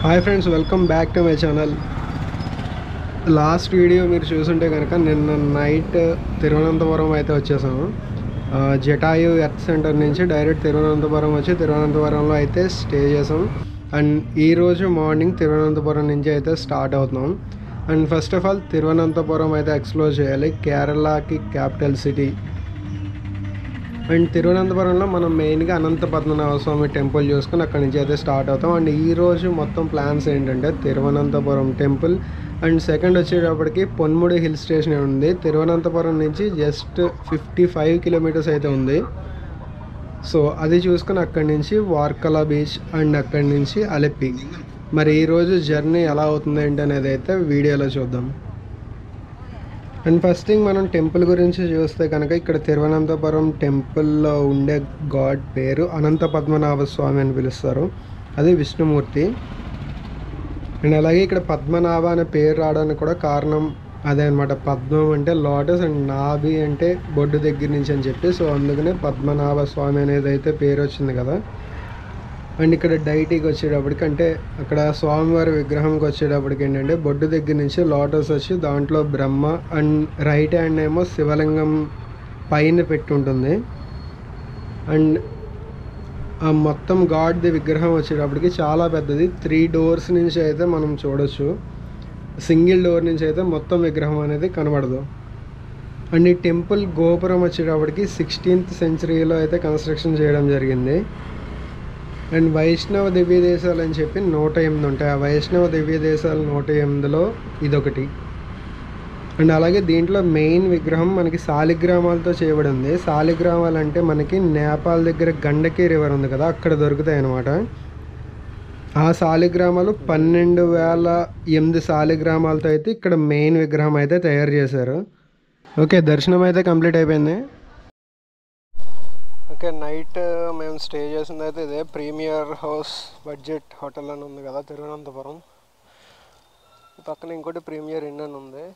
Hi friends welcome back to my channel last video మీరు చూసుంటే కనుక నిన్న నైట్ తిరువనంతపురం అయితే వచ్చేసాము ఆ, జటాయు ఎర్త్ సెంటర్ నుంచి డైరెక్ట్ తిరువనంతపురం వచ్చి తిరువనంతపురంలో అయితే స్టే చేసాం అండ్ ఈరోజు మార్నింగ్ తిరువనంతపురం నుంచి అయితే స్టార్ట్ అవుతున్నాం and first of all Thiruvananthapuram అయితే ఎక్స్ప్లోర్ చేయాలి కేరళకి క్యాపిటల్ సిటీ అండ్ తిరువనంతపురంలో మనం మెయిన్గా అనంత పద్మనాభ స్వామి టెంపుల్ చూసుకుని అక్కడి నుంచి అయితే స్టార్ట్ అవుతాం అండ్ ఈ రోజు మొత్తం ప్లాన్స్ ఏంటంటే తిరువనంతపురం టెంపుల్ అండ్ సెకండ్ వచ్చేటప్పటికి పొన్ముడి హిల్ స్టేషన్ ఉంది తిరువనంతపురం నుంచి జస్ట్ ఫిఫ్టీ ఫైవ్ కిలోమీటర్స్ అయితే ఉంది సో అది చూసుకుని అక్కడి నుంచి వార్కలా బీచ్ అండ్ అక్కడి నుంచి అలెప్పి మరి ఈరోజు జర్నీ ఎలా అవుతుంది ఏంటి అనేది అయితే వీడియోలో చూద్దాం అండ్ ఫస్ట్ థింగ్ మనం టెంపుల్ గురించి చూస్తే కనుక ఇక్కడ తిరువనంతపురం టెంపుల్లో ఉండే గాడ్ పేరు అనంత పద్మనాభ స్వామి అని పిలుస్తారు అది విష్ణుమూర్తి అండ్ అలాగే ఇక్కడ పద్మనాభ అనే పేరు రావడానికి కూడా కారణం అదే అనమాట పద్మం అంటే లోటస్ అండ్ నాభి అంటే బొడ్డు దగ్గర నుంచి అని చెప్పి సో అందుకనే పద్మనాభ స్వామి అనేది అయితే పేరు వచ్చింది కదా అండ్ ఇక్కడ డైటీకి వచ్చేటప్పటికి అంటే అక్కడ స్వామివారి విగ్రహంకి వచ్చేటప్పటికి ఏంటంటే బొడ్డు దగ్గర నుంచి లోటస్ వచ్చి దాంట్లో బ్రహ్మ అండ్ రైట్ హ్యాండ్ ఏమో శివలింగం పైన పెట్టి ఉంటుంది అండ్ ఆ మొత్తం గాడ్ది విగ్రహం వచ్చేటప్పటికి చాలా పెద్దది త్రీ డోర్స్ నుంచి అయితే మనం చూడొచ్చు సింగిల్ డోర్ నుంచి అయితే మొత్తం విగ్రహం అనేది కనబడదు అండ్ ఈ టెంపుల్ గోపురం వచ్చేటప్పటికి సిక్స్టీన్త్ సెంచరీలో అయితే కన్స్ట్రక్షన్ చేయడం జరిగింది అండ్ వైష్ణవ దివ్య దేశాలు అని చెప్పి నూట ఎనిమిది ఉంటాయి ఆ వైష్ణవ దివ్య దేశాలు నూట ఎనిమిదిలో ఇదొకటి అండ్ అలాగే దీంట్లో మెయిన్ విగ్రహం మనకి శాలిగ్రామాలతో చేయబడి ఉంది శాలిగ్రామాలు అంటే మనకి నేపాల్ దగ్గర గండకి రివర్ ఉంది కదా అక్కడ దొరుకుతాయి అన్నమాట ఆ శాలిగ్రామాలు పన్నెండు వేల ఎనిమిది శాలిగ్రామాలతో అయితే ఇక్కడ మెయిన్ విగ్రహం అయితే తయారు చేశారు ఓకే దర్శనం అయితే కంప్లీట్ అయిపోయింది ఓకే నైట్ మేము స్టే చేసింది అయితే ఇదే ప్రీమియర్ హౌస్ బడ్జెట్ హోటల్ అని ఉంది కదా తిరువనంతపురం ఈ పక్కన ఇంకోటి ప్రీమియర్ ఇన్ అని ఉంది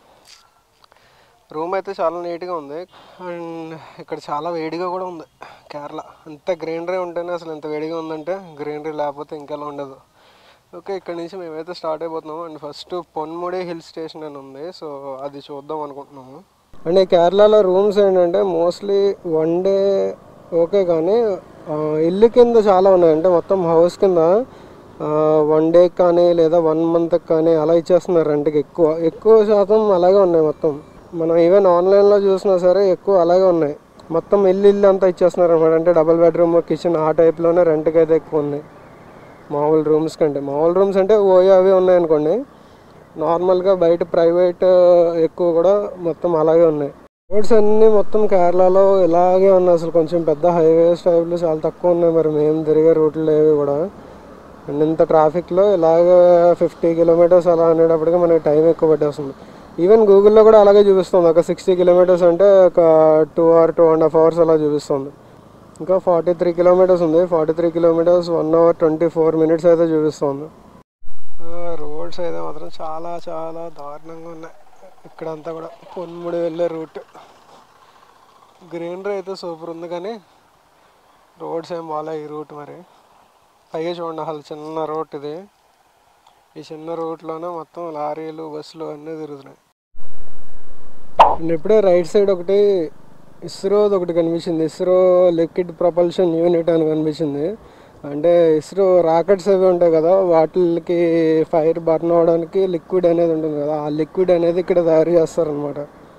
రూమ్ అయితే చాలా నీట్గా ఉంది అండ్ ఇక్కడ చాలా వేడిగా కూడా ఉంది కేరళ అంత గ్రీనరీ ఉంటేనే అసలు ఎంత వేడిగా ఉందంటే గ్రీనరీ లేకపోతే ఇంకెలా ఉండదు ఓకే ఇక్కడ నుంచి మేమైతే స్టార్ట్ అయిపోతున్నాము and first Ponmudi hill station అని ఉంది సో అది చూద్దాం అనుకుంటున్నాము అండ్ ఈ కేరళలో రూమ్స్ ఏంటంటే మోస్ట్లీ వన్ డే ఓకే కానీ ఆ, ఇల్లు కింద చాలా ఉన్నాయి అంటే మొత్తం హౌస్ కింద వన్ డే కానీ లేదా వన్ మంత్ కానీ అలా ఇచ్చేస్తున్నారు రెంట్కి ఎక్కువ ఎక్కువ శాతం అలాగే ఉన్నాయి మొత్తం మనం ఈవెన్ ఆన్లైన్లో చూసినా సరే ఎక్కువ అలాగే ఉన్నాయి మొత్తం ఇల్లు ఇల్లు అంతా ఇచ్చేస్తున్నారు అనమాట అంటే డబుల్ బెడ్రూమ్ కిచెన్ ఆ టైప్లోనే రెంట్కి అయితే ఎక్కువ ఉన్నాయి మామూలు రూమ్స్ కంటే మామూలు రూమ్స్ అంటే ఓయో అవి ఉన్నాయనుకోండి నార్మల్గా బయట ప్రైవేట్ ఎక్కువ కూడా మొత్తం అలాగే ఉన్నాయి రోడ్స్ అన్నీ మొత్తం కేరళలో ఇలాగే ఉన్నాయి అసలు కొంచెం పెద్ద హైవేస్ టైప్లు చాలా తక్కువ ఉన్నాయి మరి మేము తిరిగే రూట్లు ఏవి కూడా అండ్ ఇంత ట్రాఫిక్లో ఇలాగే ఫిఫ్టీ కిలోమీటర్స్ అలా అనేటప్పటికి మనకి టైం ఎక్కువ పట్టేస్తుంది ఈవెన్ గూగుల్లో కూడా అలాగే చూపిస్తుంది ఒక సిక్స్టీ కిలోమీటర్స్ అంటే ఒక two or two and half hours అలా చూపిస్తుంది ఇంకా ఫార్టీ త్రీ కిలోమీటర్స్ ఉంది forty three kilometres one hour twenty four minutes అయితే చూపిస్తుంది రోడ్స్ అయితే మాత్రం చాలా చాలా దారుణంగా ఉన్నాయి ఇక్కడంతా కూడా పొన్ముడి వెళ్ళే రూట్ గ్రీనరీ అయితే సూపర్ ఉంది కానీ రోడ్స్ ఏం బాగాలే ఈ రూట్ మరి పైగా చూడండి అసలు చిన్న రోడ్ ఇది ఈ చిన్న రూట్లోనే మొత్తం లారీలు బస్సులు అన్నీ తిరుగుతున్నాయి అండ్ ఇప్పుడే రైట్ సైడ్ ఒకటి ఇస్రోది ఒకటి కనిపించింది ఇస్రో లిక్విడ్ ప్రపల్షన్ యూనిట్ అని కనిపించింది అంటే ఇస్రో రాకెట్స్ అవి ఉంటాయి కదా వాటికి ఫైర్ బర్న్ అవడానికి లిక్విడ్ అనేది ఉంటుంది కదా ఆ లిక్విడ్ అనేది ఇక్కడ తయారు చేస్తారనమాట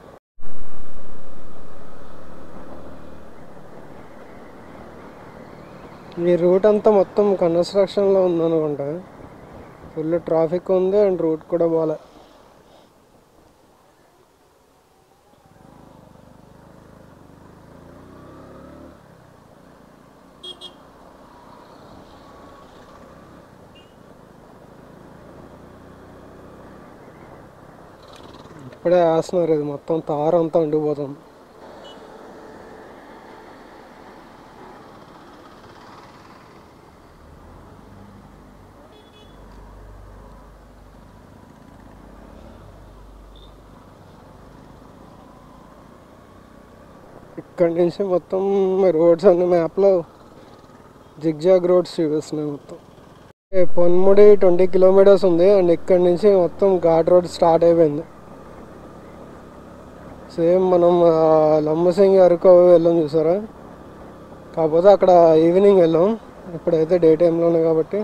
ఈ రూట్ అంతా మొత్తం కన్స్ట్రక్షన్లో ఉందనుకుంటా ఫుల్ ట్రాఫిక్ ఉంది అండ్ రూట్ కూడా బాగాలే ఇప్పుడే వేస్తున్నారు ఇది మొత్తం తారు అంతా అండిపోతుంది ఇక్కడి నుంచి మొత్తం రోడ్స్ అన్ని మ్యాప్లో జిగ్జాగ్ రోడ్స్ చూపిస్తున్నాయి మొత్తం ఏ, పొన్ముడి ట్వంటీ కిలోమీటర్స్ ఉంది అండ్ ఇక్కడ నుంచి మొత్తం ఘాట్ రోడ్ స్టార్ట్ అయిపోయింది సేమ్ మనం ఆ, లంబసింగి అరకు అవి వెళ్ళాం చూసారా కాకపోతే అక్కడ ఈవినింగ్ వెళ్ళాం ఇప్పుడైతే డే టైంలోనే కాబట్టి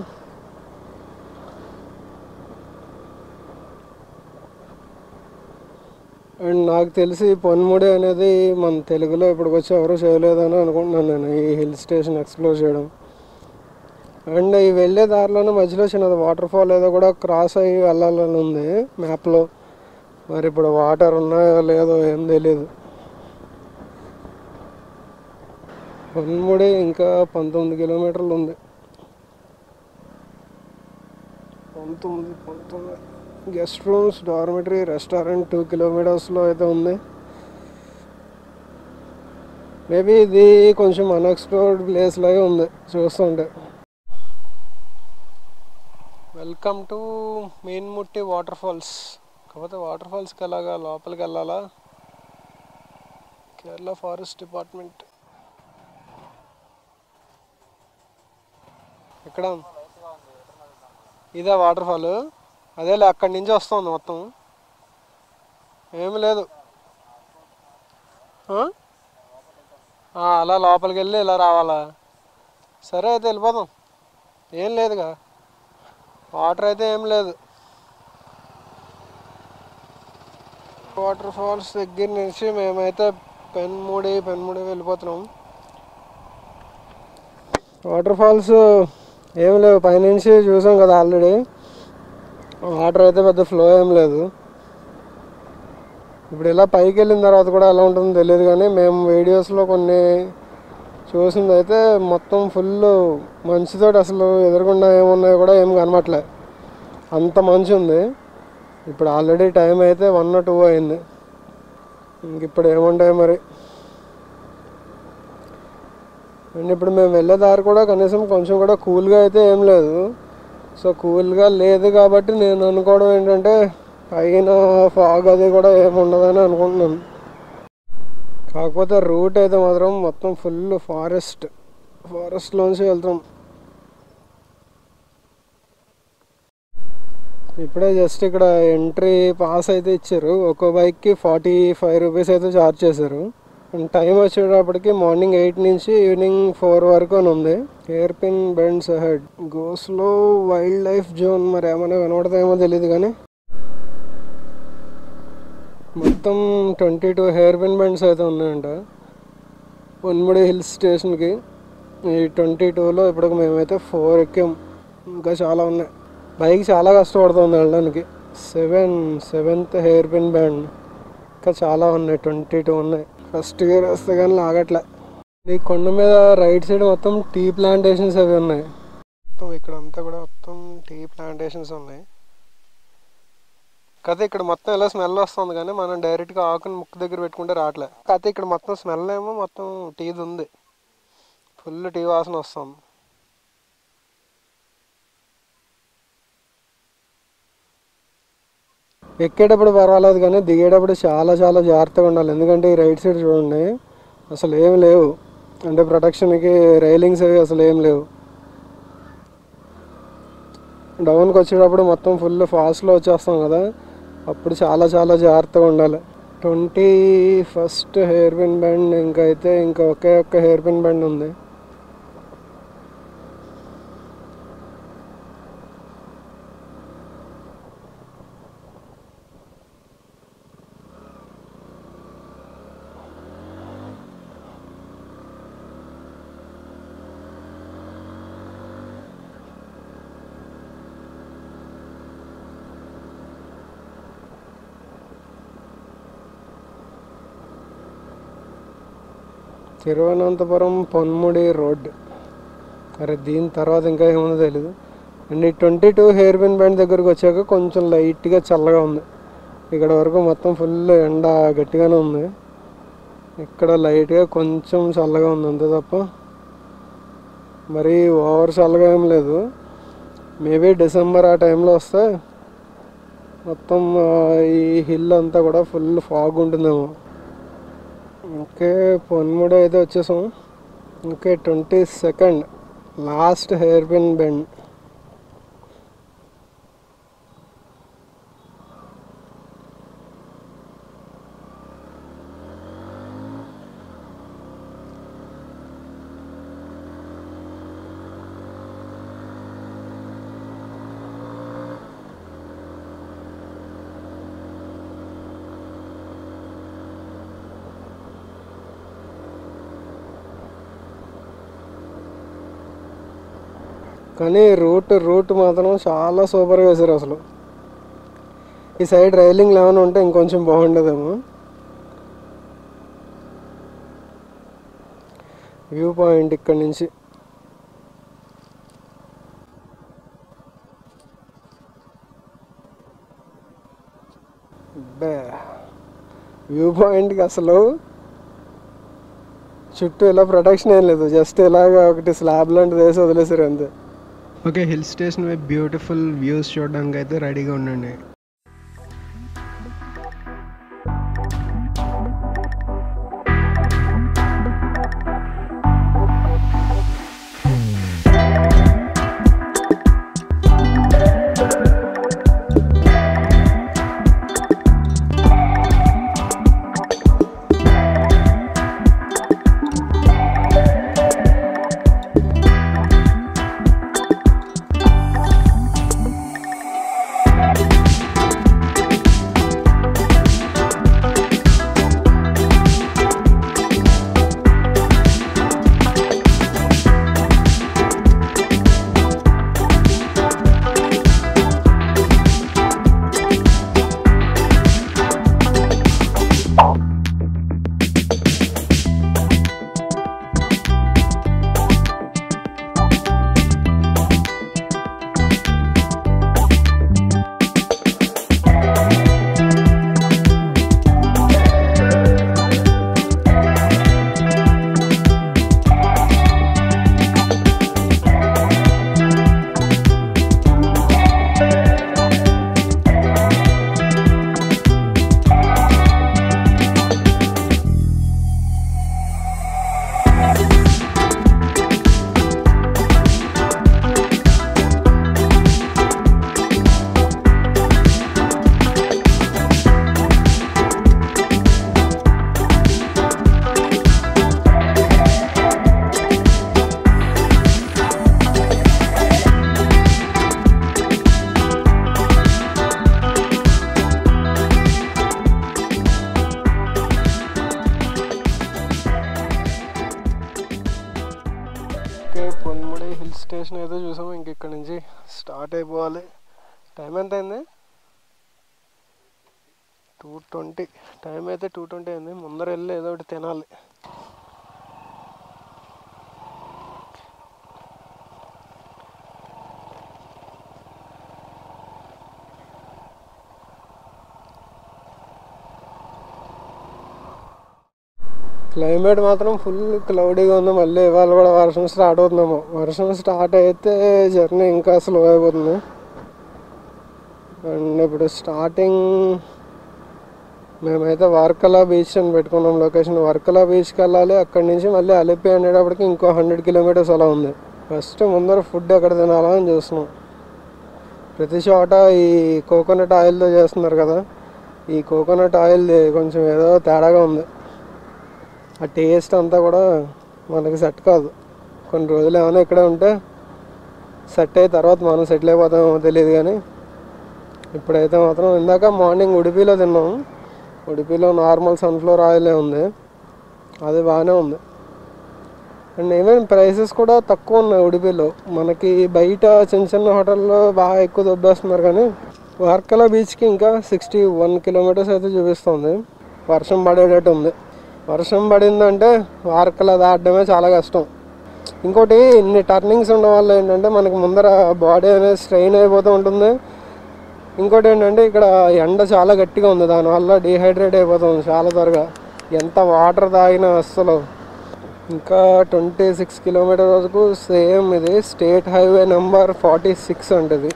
అండ్ నాకు తెలిసి పొన్ముడి అనేది మన తెలుగులో ఇప్పటికొచ్చి ఎవరు చేయలేదని అనుకుంటున్నాను నేను ఈ హిల్ స్టేషన్ ఎక్స్ప్లోర్ చేయడం అండ్ ఈ వెళ్ళే దారిలోనే మధ్యలో చిన్నది వాటర్ ఫాల్ ఏదో కూడా క్రాస్ అయ్యి వెళ్ళాలని ఉంది మ్యాప్లో మరి ఇప్పుడు వాటర్ ఉన్నాయో లేదో ఏం తెలియదు పొన్ముడి ఇంకా పంతొమ్మిది కిలోమీటర్లు ఉంది పంతొమ్మిది పంతొమ్మిది guest rooms dormitory restaurant two కిలోమీటర్స్లో అయితే ఉంది మేబీ ఇది కొంచెం అన్ఎక్స్ప్లోర్డ్ ప్లేస్ లాగే ఉంది చూస్తుంటే welcome to Meenmutty water falls కాకపోతే వాటర్ ఫాల్స్కి ఎలాగా లోపలికి వెళ్ళాలా కేరళ ఫారెస్ట్ డిపార్ట్మెంట్ ఇక్కడ ఇదే వాటర్ ఫాల్ అదేలే అక్కడి నుంచి వస్తుంది మొత్తం ఏమి లేదు ఆ? ఆ, అలా లోపలికి వెళ్ళి ఇలా రావాలా సరే అయితే వెళ్ళిపోదాం ఏం లేదుగా వాటర్ అయితే ఏం లేదు వాటర్ ఫాల్స్ దగ్గర నుంచి మేమైతే పెన్ముడి పెన్ముడి వెళ్ళిపోతున్నాం వాటర్ ఫాల్స్ ఏం లేవు పైనుంచి చూసాం కదా ఆల్రెడీ వాటర్ అయితే పెద్ద ఫ్లో ఏం లేదు ఇప్పుడు ఇలా పైకి వెళ్ళిన తర్వాత కూడా ఎలా ఉంటుందో తెలియదు కానీ మేము వీడియోస్లో కొన్ని చూసింది అయితే మొత్తం ఫుల్ మంచుతోటి అసలు ఎదురుకుండా ఏమున్నాయో కూడా ఏం కనబట్లే అంత మంచు ఉంది ఇప్పుడు ఆల్రెడీ టైం అయితే వన్ టూ అయింది ఇంక ఇప్పుడు ఏముంటాయి మరి అండ్ ఇప్పుడు మేము వెళ్ళే దారి కూడా కనీసం కొంచెం కూడా కూల్గా అయితే ఏం లేదు సో కూల్గా లేదు కాబట్టి నేను అనుకోవడం ఏంటంటే పైన ఫాగ్ అది కూడా ఏమి ఉండదని అనుకుంటున్నాను కాకపోతే రూట్ అయితే మాత్రం మొత్తం ఫుల్ ఫారెస్ట్ ఫారెస్ట్లోంచి వెళ్తాం ఇప్పుడే జస్ట్ ఇక్కడ ఎంట్రీ పాస్ అయితే ఇచ్చారు ఒక్కో బైక్కి ఫార్టీ ఫైవ్ రూపీస్ అయితే ఛార్జ్ చేశారు అండ్ టైం వచ్చేటప్పటికి మార్నింగ్ ఎయిట్ నుంచి ఈవినింగ్ ఫోర్ వరకు అని ఉంది ఎయిర్ పిన్ బెండ్స్ హెడ్ గోస్లో వైల్డ్ లైఫ్ జోన్ మరి ఏమైనా కనబడతాయేమో తెలియదు కానీ మొత్తం twenty two hairpin bends అయితే ఉన్నాయంట పొన్ముడి హిల్ స్టేషన్కి ఈ ట్వంటీ టూలో ఇప్పటికి మేమైతే ఫోర్ ఎక్కాం ఇంకా చాలా ఉన్నాయి బైక్ చాలా కష్టపడుతుంది వెళ్ళడానికి seven seventh hairpin bend ఇంకా చాలా ఉన్నాయి ట్వంటీ టూ ఉన్నాయి ఫస్ట్ గేర్ వస్తే కానీ లాగట్లే ఈ కొండ మీద రైట్ సైడ్ మొత్తం టీ ప్లాంటేషన్స్ అవి ఉన్నాయి మొత్తం ఇక్కడ అంతా కూడా మొత్తం టీ ప్లాంటేషన్స్ ఉన్నాయి కాకపోతే ఇక్కడ మొత్తం ఎలా స్మెల్ వస్తుంది కానీ మనం డైరెక్ట్గా ఆకుని ముక్కు దగ్గర పెట్టుకుంటే రావట్లే కాకపోతే ఇక్కడ మొత్తం స్మెల్ ఏమో మొత్తం టీది ఉంది ఫుల్ టీ వాసన వస్తుంది ఎక్కేటప్పుడు పర్వాలేదు కానీ దిగేటప్పుడు చాలా చాలా జాగ్రత్తగా ఉండాలి ఎందుకంటే ఈ రైట్ సైడ్ చూడండి అసలు ఏం లేవు అంటే ప్రొటెక్షన్కి రైలింగ్స్ అవి అసలు ఏం లేవు డౌన్కి వచ్చేటప్పుడు మొత్తం ఫుల్ ఫాస్ట్లో వచ్చేస్తాం కదా అప్పుడు చాలా చాలా జాగ్రత్తగా ఉండాలి twenty first hairpin bend ఇంకా అయితే ఇంకా ఒకే ఒక్క హెయిర్ పిన్ బ్యాండ్ ఉంది తిరువనంతపురం పొన్ముడి రోడ్ అరే దీని తర్వాత ఇంకా ఏముందో తెలీదు అండ్ ఈ twenty two hairpin bend దగ్గరకు వచ్చాక కొంచెం లైట్గా చల్లగా ఉంది ఇక్కడ వరకు మొత్తం ఫుల్ ఎండ గట్టిగానే ఉంది ఇక్కడ లైట్గా కొంచెం చల్లగా ఉంది అంతే తప్ప మరి ఓవర్ చల్లగా ఏం లేదు మేబీ డిసెంబర్ ఆ టైంలో వస్తే మొత్తం ఆ, ఈ హిల్ అంతా కూడా ఫుల్ ఫాగ్ ఉంటుందేమో ఓకే పొన్ముడి అయితే వచ్చేసాం okay twenty second last hairpin bend కానీ రూట్ రూట్ మాత్రం చాలా సూపర్గా వేశారు అసలు ఈ సైడ్ రైలింగ్లు ఏమైనా ఉంటే ఇంకొంచెం బాగుండేదేమో వ్యూ పాయింట్ ఇక్కడ నుంచి బే వ్యూ పాయింట్కి అసలు చుట్టూ ఇలా ప్రొటెక్షన్ ఏం లేదు జస్ట్ ఇలాగ ఒకటి స్లాబ్ లాంటిది వేసి వదిలేసారు అంతే ఓకే హిల్ స్టేషన్ వైపు బ్యూటిఫుల్ వ్యూస్ చూడడానికి అయితే రెడీగా ఉండండి ఓకే పొన్ముడి హిల్ స్టేషన్ అయితే చూసాము ఇంక ఇక్కడ నుంచి స్టార్ట్ అయిపోవాలి టైం ఎంత అయింది టూ ట్వంటీ టైం అయితే టూ ట్వంటీ అయింది ముందర వెళ్ళి ఏదో ఒకటి తినాలి క్లైమేట్ మాత్రం ఫుల్ క్లౌడీగా ఉంది మళ్ళీ ఇవాళ కూడా వర్షం స్టార్ట్ అవుతుందేమో వర్షం స్టార్ట్ అయితే జర్నీ ఇంకా స్లో అయిపోతుంది అండ్ ఇప్పుడు స్టార్టింగ్ మేమైతే వర్కలా బీచ్ అని పెట్టుకున్నాం లొకేషన్ వర్కలా బీచ్కి వెళ్ళాలి అక్కడి నుంచి మళ్ళీ అలిపి అనేటప్పటికి ఇంకో హండ్రెడ్ కిలోమీటర్స్ అలా ఉంది ఫస్ట్ ముందర ఫుడ్ ఎక్కడ తినాలా అని చూస్తున్నాం ప్రతి చోట ఈ కోకోనట్ ఆయిల్తో చేస్తున్నారు కదా ఈ కోకోనట్ ఆయిల్ కొంచెం ఏదో తేడాగా ఉంది ఆ టేస్ట్ అంతా కూడా మనకి సెట్ కాదు కొన్ని రోజులు ఏమైనా ఇక్కడే ఉంటే సెట్ అయిన తర్వాత మనం సెటిల్ అయిపోతామో తెలియదు కానీ ఇప్పుడైతే మాత్రం ఇందాక మార్నింగ్ ఉడిపిలో తిన్నాం ఉడిపిలో నార్మల్ సన్ఫ్లవర్ ఆయిలే ఉంది అది బాగానే ఉంది అండ్ ఈవెన్ ప్రైసెస్ కూడా తక్కువ ఉన్నాయి ఉడిపిలో మనకి బయట చిన్న చిన్న హోటల్లో బాగా ఎక్కువ దొబ్బేస్తున్నారు కానీ వార్కలా బీచ్కి ఇంకా సిక్స్టీ వన్ కిలోమీటర్స్ అయితే చూపిస్తుంది వర్షం పడేటట్టు ఉంది వర్షం పడిందంటే వార్కలా దాటడమే చాలా కష్టం ఇంకోటి ఇన్ని టర్నింగ్స్ ఉండడం వల్ల ఏంటంటే మనకి ముందర బాడీ అనేది స్ట్రెయిన్ అయిపోతూ ఉంటుంది ఇంకోటి ఏంటంటే ఇక్కడ ఎండ చాలా గట్టిగా ఉంది దానివల్ల డీహైడ్రేట్ అయిపోతుంది చాలా త్వరగా ఎంత వాటర్ తాగినా అస్సలు ఇంకా ట్వంటీ సిక్స్ కిలోమీటర్ వరకు సేమ్ ఇది state highway number forty six అంటది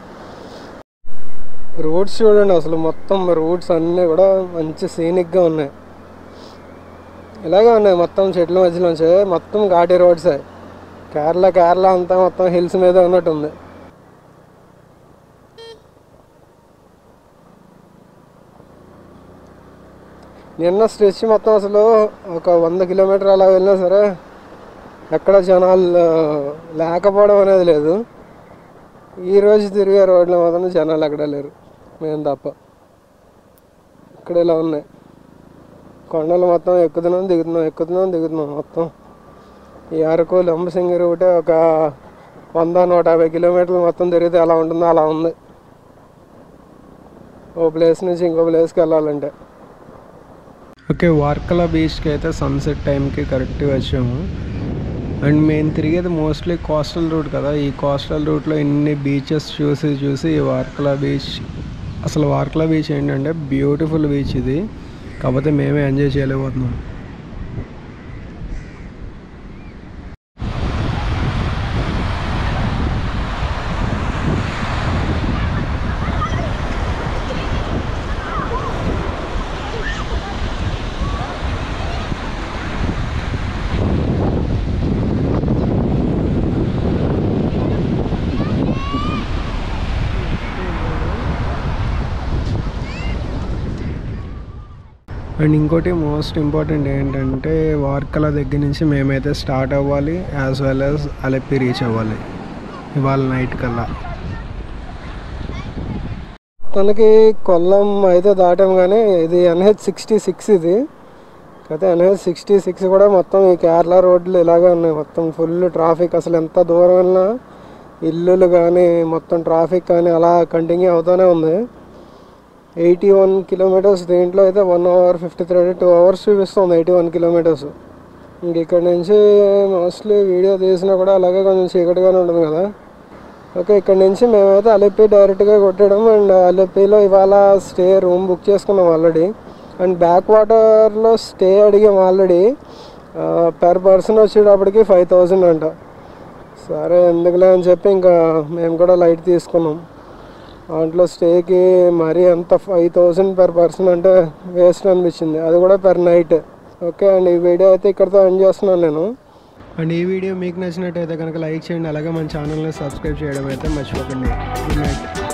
రోడ్స్ చూడండి అసలు మొత్తం రోడ్స్ అన్నీ కూడా మంచి సీనిక్గా ఉన్నాయి ఇలాగే ఉన్నాయి మొత్తం చెట్ల మధ్యలోంచి మొత్తం ఘాటీ రోడ్సే కేరళ కేరళ అంతా మొత్తం హిల్స్ మీద ఉన్నట్టు ఉంది నిన్న స్ట్రెచ్ మొత్తం అసలు ఒక వంద కిలోమీటర్ అలా వెళ్ళినా సరే ఎక్కడ జనాలు లేకపోవడం అనేది లేదు ఈ రోజు తిరిగే రోడ్లు మాత్రం జనాలు ఎక్కడ లేరు మేము తప్ప ఇక్కడ ఇలా ఉన్నాయి కొండలు మొత్తం ఎక్కుతున్నాం దిగుతున్నాం ఎక్కుతున్నాం దిగుతున్నాం మొత్తం ఈ అరకు లంబసింగి రూటే ఒక వంద నూట యాభై కిలోమీటర్లు మొత్తం తిరిగితే ఎలా ఉంటుందో అలా ఉంది ఓ ప్లేస్ నుంచి ఇంకో ప్లేస్కి వెళ్ళాలంటే ఓకే వార్కల బీచ్కి అయితే సన్సెట్ టైంకి కరెక్ట్గా వచ్చాము అండ్ మేము తిరిగేది మోస్ట్లీ కోస్టల్ రూట్ కదా ఈ కోస్టల్ రూట్లో ఇన్ని బీచెస్ చూసి చూసి ఈ వార్కల బీచ్ అసలు వార్కల బీచ్ ఏంటంటే బ్యూటిఫుల్ బీచ్ ఇది కాకపోతే మేమే ఎంజాయ్ చేయలేకపోతున్నాం అండ్ ఇంకోటి మోస్ట్ ఇంపార్టెంట్ ఏంటంటే వార్కల దగ్గర నుంచి మేమైతే స్టార్ట్ అవ్వాలి as well as Alleppey reach అవ్వాలి ఇవాళ నైట్ కల్లా తనకి కొల్లం అయితే దాటాం కానీ ఇది ఎన్హెచ్ సిక్స్టీ సిక్స్ ఇది అయితే ఎన్హెచ్ సిక్స్టీ సిక్స్ కూడా మొత్తం ఈ కేరళ రోడ్లు ఇలాగే ఉన్నాయి మొత్తం ఫుల్ ట్రాఫిక్ అసలు ఎంత దూరం వెళ్ళినా ఇల్లులు కానీ మొత్తం ట్రాఫిక్ కానీ అలా కంటిన్యూ అవుతూనే ఉంది ఎయిటీ వన్ కిలోమీటర్స్ దీంట్లో అయితే one hour fifty three two hours చూపిస్తుంది ఎయిటీ వన్ కిలోమీటర్స్ ఇంక ఇక్కడ నుంచి మోస్ట్లీ వీడియో తీసినా కూడా అలాగే కొంచెం చీకటిగానే ఉంటుంది కదా ఓకే ఇక్కడ నుంచి మేమైతే అలెప్పి డైరెక్ట్గా కొట్టడం అండ్ అలెప్పిలో ఇవాళ స్టే రూమ్ బుక్ చేసుకున్నాం ఆల్రెడీ అండ్ బ్యాక్ వాటర్లో స్టే అడిగాం ఆల్రెడీ పర్ పర్సన్ వచ్చేటప్పటికి ఫైవ్ థౌజండ్ అంట సరే ఎందుకులే అని చెప్పి ఇంకా మేము కూడా లైట్ తీసుకున్నాం దాంట్లో స్టేకి మరీ అంత ఫైవ్ థౌజండ్ పర్ పర్సన్ అంటే వేస్ట్ అనిపించింది అది కూడా పర్ నైట్ ఓకే అండ్ ఈ వీడియో అయితే ఇక్కడితో ఎండ్ చేస్తున్నాను నేను అండ్ ఈ వీడియో మీకు నచ్చినట్టయితే కనుక లైక్ చేయండి అలాగే మన ఛానల్ని సబ్స్క్రైబ్ చేయడం అయితే మర్చిపోకండి గుడ్ నైట్